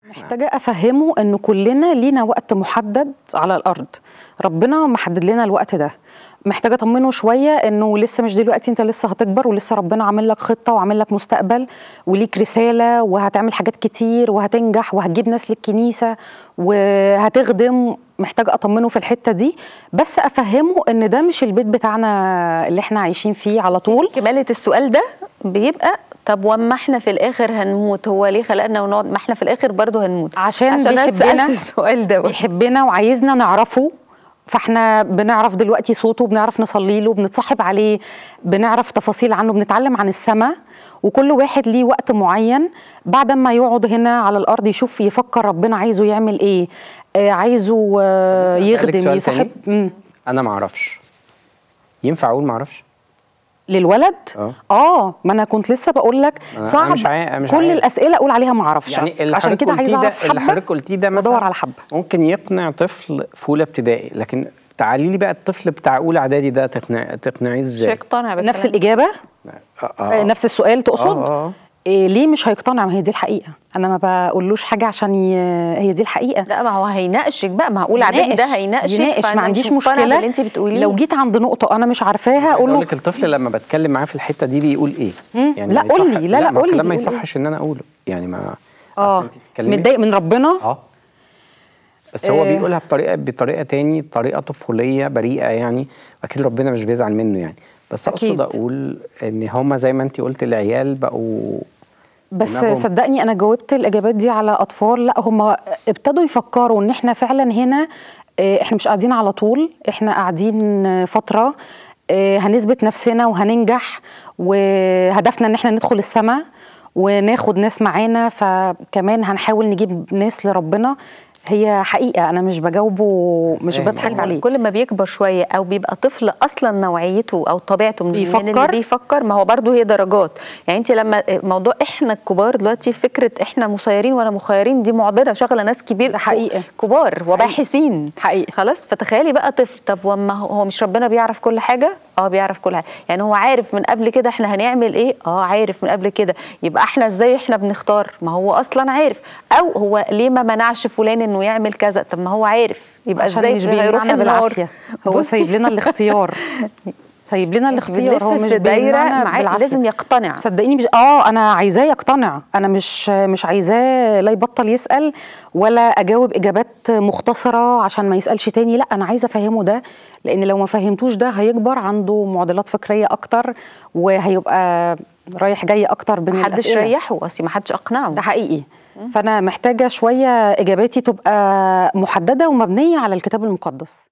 محتاجة أفهمه إن كلنا لينا وقت محدد على الأرض ربنا محدد لنا الوقت ده محتاجة أطمنه شوية إنه لسه مش دلوقتي أنت لسه هتكبر ولسه ربنا عامل لك خطة وعامل لك مستقبل وليك رسالة وهتعمل حاجات كتير وهتنجح وهتجيب ناس للكنيسة وهتخدم محتاجة أطمنه في الحتة دي بس أفهمه إن ده مش البيت بتاعنا اللي إحنا عايشين فيه على طول كمالة السؤال ده بيبقى طب وما احنا في الاخر هنموت هو ليه خلقنا ونقعد ما احنا في الاخر برضه هنموت عشان, عشان أنا بيحبنا اتسألت السؤال ده بيحبنا وعايزنا نعرفه فاحنا بنعرف دلوقتي صوته بنعرف نصلي له بنتصاحب عليه بنعرف تفاصيل عنه بنتعلم عن السماء وكل واحد ليه وقت معين بعد ما يقعد هنا على الارض يشوف يفكر ربنا عايزه يعمل ايه آه عايزه آه ممكن أسألك يخدم سؤال يصاحب تاني؟ مم. انا ما اعرفش ينفع اقول ما اعرفش للولد اه اه ما انا كنت لسه بقول لك أنا صعب مش عا- مش كل عارف. الاسئله اقول عليها ما اعرفش يعني اللي عشان حضرتك كده قلتيه عايزه ده- اعرف اللي حبه حضرتك قلتيه ده مثلا وادور على حبه ممكن يقنع طفل في اولى ابتدائي لكن تعالي لي بقى الطفل بتاع اولى اعدادي ده تقنع تقنعيه مش ازاي هيقتنع بالكلام نفس الاجابه آه آه. نفس السؤال تقصد آه، آه. إيه ليه مش هيقتنع ما هي دي الحقيقه انا ما بقولوش حاجه عشان ي... هي دي الحقيقه لا ما هو هيناقشك بقى معقول اعدادي ده هيناقشك يناقش فأنا ما مش عنديش مقتنع مشكله باللي انت بتقوليه لو جيت عند نقطه انا مش عارفاها عايز اقول اقول له لك الطفل لما بتكلم معاه في الحته دي بيقول ايه مم. لا ما قول يصح- لي، لا، لا، ما قول لي الكلام ما بيقول إيه. يصحش ان انا اقوله يعني ما اه أصل أنت بتتكلمي- متضايق من ربنا اه بس هو آه. بيقولها بطريقه بطريقه تاني طريقه طفوليه بريئه يعني اكيد ربنا مش بيزعل منه يعني بس أكيد. اقصد اقول ان هما زي ما انت قلت العيال بقوا بس دماغهم- صدقني انا جاوبت الاجابات دي على اطفال لا هم ابتدوا يفكروا ان احنا فعلا هنا آه، احنا مش قاعدين على طول احنا قاعدين آه، فتره آه، هنثبت نفسنا وهننجح وهدفنا ان احنا ندخل السماء وناخد ناس معانا فكمان هنحاول نجيب ناس لربنا هي حقيقه انا مش بجاوبه مش فاهم. بضحك عليه كل ما بيكبر شويه او بيبقى طفل اصلا نوعيته او طبيعته من من اللي بيفكر. بيفكر ما هو برضه هي درجات يعني انت لما موضوع احنا الكبار دلوقتي فكره احنا مسيرين ولا مخيرين دي معضله شغله ناس كبير ده حقيقة. كبار وباحثين حقيقي خلاص فتخيلي بقى طفل طب وما هو هو مش ربنا بيعرف كل حاجه اه بيعرف كل حاجه يعني هو عارف من قبل كده احنا هنعمل ايه اه عارف من قبل كده يبقى احنا ازاي احنا بنختار ما هو اصلا عارف او هو ليه ما منعش فلان انه يعمل كذا طب ما هو عارف يبقى عشان ازاي مش هيروح بيمنعنا النار بالعافيه هو بصي، سايب لنا الاختيار سايب لنا الاختيار هو بنلف مش في دايره بيمنعنا معاه بالعافيه لازم يقتنع صدقيني مش اه انا عايزاه يقتنع انا مش مش عايزاه لا يبطل يسال ولا اجاوب اجابات مختصره عشان ما يسالش تاني لا انا عايزه افهمه ده لان لو ما فهمتوش ده هيكبر عنده معضلات فكريه اكتر وهيبقى رايح جاي اكتر بين محدش الأسئلة. ريحه اصلي محدش اقنعه ده حقيقي فانا محتاجه شويه اجاباتي تبقى محدده ومبنيه على الكتاب المقدس